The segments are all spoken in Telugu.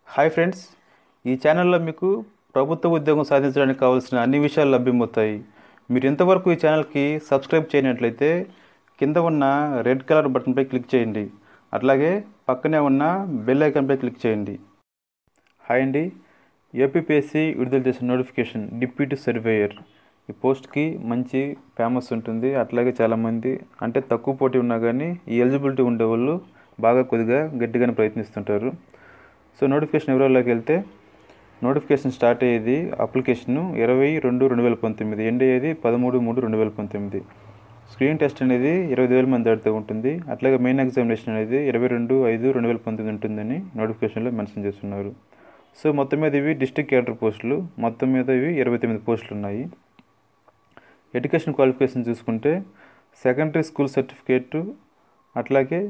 హాయ్ ఫ్రెండ్స్ ఈ ఛానల్లో మీకు ప్రభుత్వ ఉద్యోగం సాధించడానికి కావాల్సిన అన్ని విషయాలు లభ్యమవుతాయి మీరు ఇంతవరకు ఈ ఛానల్కి సబ్స్క్రైబ్ చేయనట్లయితే కింద ఉన్న రెడ్ కలర్ బటన్పై క్లిక్ చేయండి అట్లాగే పక్కనే ఉన్న బెల్ ఐకాన్పై క్లిక్ చేయండి హాయ్ అండి ఏపీపీఎస్సీ విడుదల చేసిన నోటిఫికేషన్ డిప్యూటీ సర్వేయర్ ఈ పోస్ట్కి మంచి ఫేమస్ ఉంటుంది అట్లాగే చాలామంది అంటే తక్కువ పోటీ ఉన్నా కానీ ఈ ఎలిజిబిలిటీ ఉండేవాళ్ళు బాగా కొద్దిగా గట్టిగానే ప్రయత్నిస్తుంటారు సో నోటిఫికేషన్ వివరాల్లోకి వెళ్తే నోటిఫికేషన్ స్టార్ట్ అయ్యేది అప్లికేషన్ ఇరవై రెండు రెండు వేల పంతొమ్మిది ఎండ్ అయ్యేది పదమూడు మూడు రెండు వేల పంతొమ్మిది స్క్రీన్ టెస్ట్ అనేది ఇరవై ఐదు వేల మంది దాటితో ఉంటుంది అట్లాగే మెయిన్ ఎగ్జామినేషన్ అనేది ఇరవై రెండు ఐదు రెండు వేల పంతొమ్మిది ఉంటుందని నోటిఫికేషన్లో మెన్షన్ చేస్తున్నారు సో మొత్తం మీద ఇవి డిస్ట్రిక్ట్ క్యాడర్ పోస్టులు మొత్తం మీద ఇవి ఇరవై తొమ్మిది పోస్టులు ఉన్నాయి ఎడ్యుకేషన్ క్వాలిఫికేషన్ చూసుకుంటే సెకండరీ స్కూల్ సర్టిఫికేట్ అట్లాగే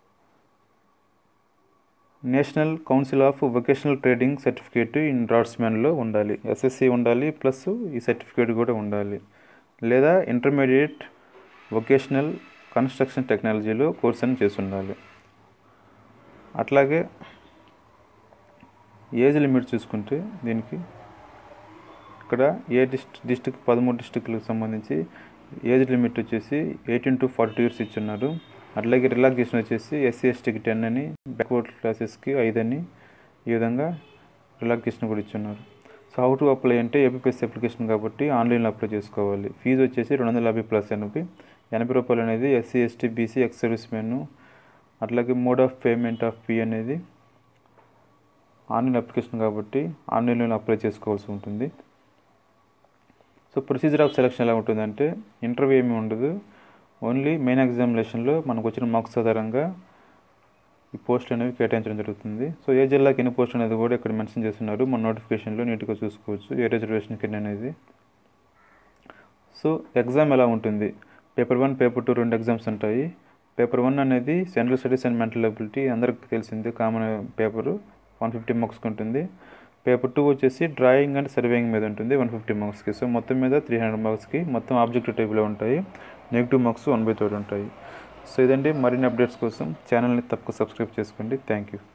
national council of vocational trading certificate in డ్రాట్స్మెన్లో ఉండాలి ఎస్ఎస్సి ఉండాలి ప్లస్ ఈ సర్టిఫికేట్ కూడా ఉండాలి లేదా ఇంటర్మీడియట్ వొకేషనల్ కన్స్ట్రక్షన్ టెక్నాలజీలో కోర్స్ అని చేసి ఉండాలి అట్లాగే ఏజ్ లిమిట్ చూసుకుంటే దీనికి ఇక్కడ ఏ డిస్ట్ డిస్టిక్ పదమూడు డిస్టిక్లకు సంబంధించి ఏజ్ లిమిట్ వచ్చేసి ఎయిటీన్ టు ఫార్టీ ఇయర్స్ ఇచ్చున్నారు అట్లాగే రిలాక్సేషన్ వచ్చేసి ఎస్సీ ఎస్టీకి టెన్ అని బ్యాక్వర్డ్ క్లాసెస్కి ఐదు అని ఈ విధంగా రిలాక్సేషన్ కూడా ఇచ్చున్నారు సో హౌ టు అప్లై అంటే ఏపీఎస్ అప్లికేషన్ కాబట్టి ఆన్లైన్లో అప్లై చేసుకోవాలి ఫీజు వచ్చేసి రెండు వందల యాభై ప్లస్ ఎనభై ఎనభై రూపాయలు అనేది SC ST BC ex servicemen అట్లాగే mode of payment of fee అనేది ఆన్లైన్ అప్లికేషన్ కాబట్టి ఆన్లైన్లో అప్లై చేసుకోవాల్సి ఉంటుంది సో ప్రొసీజర్ ఆఫ్ సెలక్షన్ ఎలా ఉంటుందంటే ఇంటర్వ్యూ ఏమీ ఉండదు ఓన్లీ మెయిన్ ఎగ్జామినేషన్లో మనకు వచ్చిన మార్క్స్ ఆధారంగా ఈ పోస్టులు అనేవి కేటాయించడం జరుగుతుంది సో ఏ జిల్లాకి ఎన్ని పోస్టులు అనేది కూడా ఇక్కడ మెన్షన్ చేస్తున్నారు మన నోటిఫికేషన్లో నీట్గా చూసుకోవచ్చు ఏ రిజర్వేషన్కి ఎన్ని అనేది సో ఎగ్జామ్ ఎలా ఉంటుంది పేపర్ వన్ పేపర్ టూ రెండు ఎగ్జామ్స్ ఉంటాయి పేపర్ వన్ అనేది general studies and mental ability అందరికి తెలిసింది కామన్ పేపరు వన్ ఫిఫ్టీ మార్క్స్కి ఉంటుంది పేపర్ టూ వచ్చేసి డ్రాయింగ్ అండ్ సర్వేయింగ్ మీద ఉంటుంది వన్ ఫిఫ్టీ మార్క్స్కి సో మొత్తం మీద త్రీ హండ్రెడ్ మార్క్స్కి మొత్తం ఆబ్జెక్టివ్ టైప్లో ఉంటాయి negative marks one by third ఉంటాయి సో ఇదండి మరిన్ని అప్డేట్స్ కోసం ఛానల్ని తప్పక సబ్స్క్రైబ్ చేసుకోండి థ్యాంక్ యూ